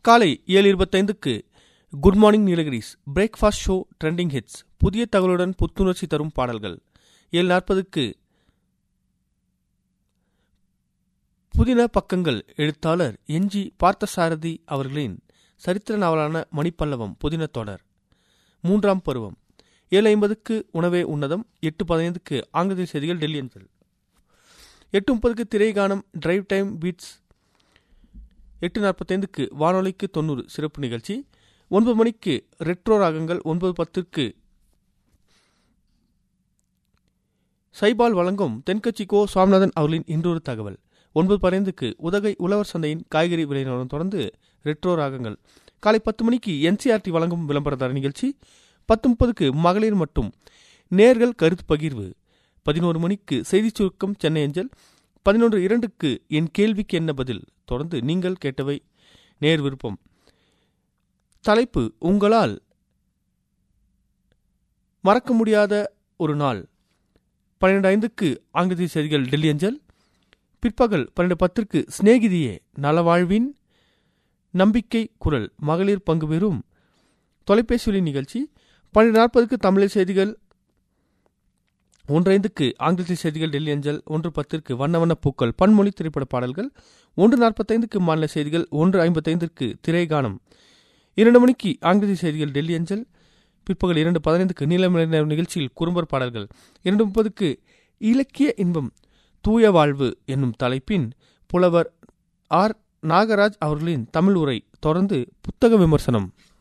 காலை ஏழு இருபத்தைந்துக்கு good morning Nilgiris breakfast show trending hits புதிய தகவலுடன் புத்துணர்ச்சி தரும் பாடல்கள் ஏழு நாற்பதுக்கு புதின பக்கங்கள் எழுத்தாளர் என்ஜி பார்த்தசாரதி அவர்களின் சரித்திர நாவலான மணிப்பல்லவம் புதின தொடர் மூன்றாம் பருவம் ஏழு ஐம்பதுக்கு உணவே உன்னதம் எட்டு பதினைந்துக்கு ஆங்கில செய்திகள் டெல்லி அஞ்சல் எட்டு முப்பதுக்கு திரைகானம் டிரைவ் டைம் பீட்ஸ் எட்டு நாற்பத்தைந்துக்கு வானொலிக்கு தொண்ணூறு சிறப்பு நிகழ்ச்சி ஒன்பது மணிக்கு ரெட்ரோ ராகங்கள் ஒன்பது பத்திற்கு சைபால் வழங்கும் தென்கட்சி கோ சுவாமிநாதன் அவர்களின் இன்றொரு தகவல் ஒன்பது பதினைந்துக்கு உதகை உழவர் சந்தையின் காய்கறி விலை நிலவரம் தொடர்ந்து ரெட்ரோ ராகங்கள் காலை பத்து மணிக்கு என்சிஆர்டி வழங்கும் விளம்பரதார நிகழ்ச்சி பத்து முப்பதுக்கு மகளிர் மற்றும் நேர்கள் கருத்து பகிர்வு பதினோரு மணிக்கு செய்திச் சுருக்கம் சென்னை அஞ்சல் பதினொன்று இரண்டுக்கு என் கேள்விக்கு என்ன பதில் தொடர்ந்து நீங்கள் கேட்டவை நேர் விருப்பம் தலைப்பு உங்களால் மறக்க முடியாத ஒரு நாள் பன்னிரண்டு ஐந்துக்கு ஆங்கில செய்திகள் டெல்லி அஞ்சல் பிற்பகல் பன்னெண்டு பத்திற்கு சிநேகிதியே நலவாழ்வின் நம்பிக்கை குரல் மகளிர் பங்கு பெறும் தொலைபேசி நிகழ்ச்சி பன்னெண்டு நாற்பதுக்கு தமிழ் செய்திகள் ஒன்றைந்துக்கு ஆங்கில செய்திகள் டெல்லி அஞ்சல் ஒன்று பத்திற்கு வண்ண வண்ண பூக்கள் பன்மொழி திரைப்பட பாடல்கள் ஒன்று நாற்பத்தைந்துக்கு மாநில செய்திகள் ஒன்று ஐம்பத்தைந்திற்கு திரைகானம் இரண்டு மணிக்கு ஆங்கில செய்திகள் டெல்லி அஞ்சல் பிற்பகல் இரண்டு பதினைந்துக்கு நீலமலை நிகழ்ச்சியில் குறும்பர் பாடல்கள் இரண்டு முப்பதுக்கு இலக்கிய இன்பம் தூய வாழ்வு என்னும் தலைப்பின் புலவர் ஆர் நாகராஜ் அவர்களின் தமிழ் உரை தொடர்ந்து புத்தக விமர்சனம்